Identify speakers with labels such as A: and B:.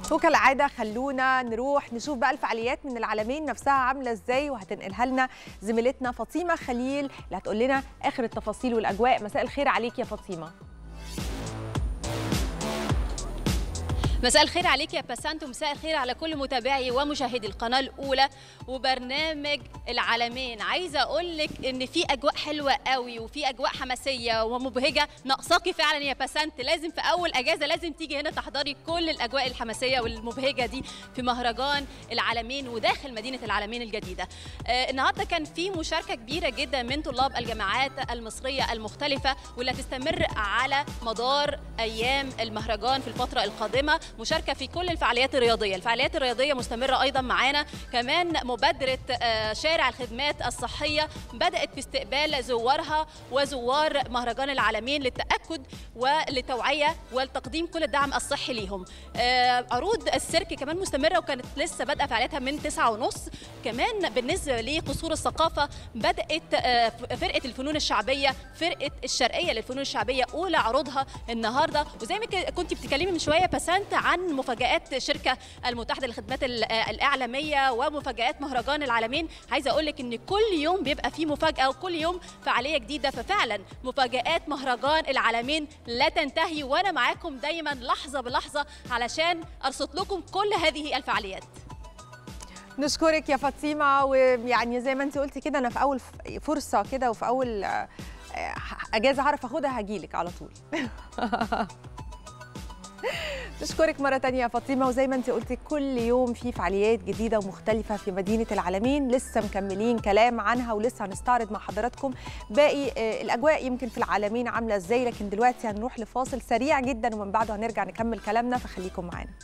A: وكالعادة خلونا نروح نشوف بقى الفعاليات من العالمين نفسها عاملة ازاي وهتنقلها لنا زميلتنا فاطمة خليل اللي هتقول لنا آخر التفاصيل والأجواء مساء الخير عليك يا فاطمة
B: مساء الخير عليك يا باسانت ومساء الخير على كل متابعي ومشاهدي القناه الاولى وبرنامج العالمين عايزه اقول لك ان في اجواء حلوه قوي وفي اجواء حماسيه ومبهجه ناقصاكي فعلا يا باسانت لازم في اول اجازه لازم تيجي هنا تحضري كل الاجواء الحماسيه والمبهجه دي في مهرجان العالمين وداخل مدينه العالمين الجديده آه النهارده كان في مشاركه كبيره جدا من طلاب الجامعات المصريه المختلفه واللي هتستمر على مدار ايام المهرجان في الفتره القادمه مشاركه في كل الفعاليات الرياضيه الفعاليات الرياضيه مستمره ايضا معانا كمان مبادره شارع الخدمات الصحيه بدات باستقبال زوارها وزوار مهرجان العالمين للتاكد وللتوعيه والتقديم كل الدعم الصحي ليهم عروض السيرك كمان مستمره وكانت لسه بادئه فعالياتها من 9 ونص كمان بالنسبه لقصور الثقافه بدات فرقه الفنون الشعبيه فرقه الشرقيه للفنون الشعبيه اولى عروضها النهارده وزي ما كنت بتتكلمي من شويه بسنت عن مفاجآت شركة المتحدة للخدمات الإعلامية ومفاجآت مهرجان العالمين عايزة أقول لك إن كل يوم بيبقى فيه مفاجأة وكل يوم فعالية جديدة ففعلا مفاجآت مهرجان العالمين لا تنتهي وأنا معاكم دايما لحظة بلحظة علشان أرصد لكم كل هذه الفعاليات
A: نشكرك يا فاطمة ويعني زي ما انت قلتي كده أنا في أول فرصة كده وفي أول أجازة هعرف أخدها هجيلك على طول نشكرك مرة تانية يا فاطمة وزي ما انت قلتي كل يوم في فعاليات جديدة ومختلفة في مدينة العالمين لسه مكملين كلام عنها ولسه هنستعرض مع حضراتكم باقي الأجواء يمكن في العالمين عاملة ازاي لكن دلوقتي هنروح لفاصل سريع جدا ومن بعده هنرجع نكمل كلامنا فخليكم معانا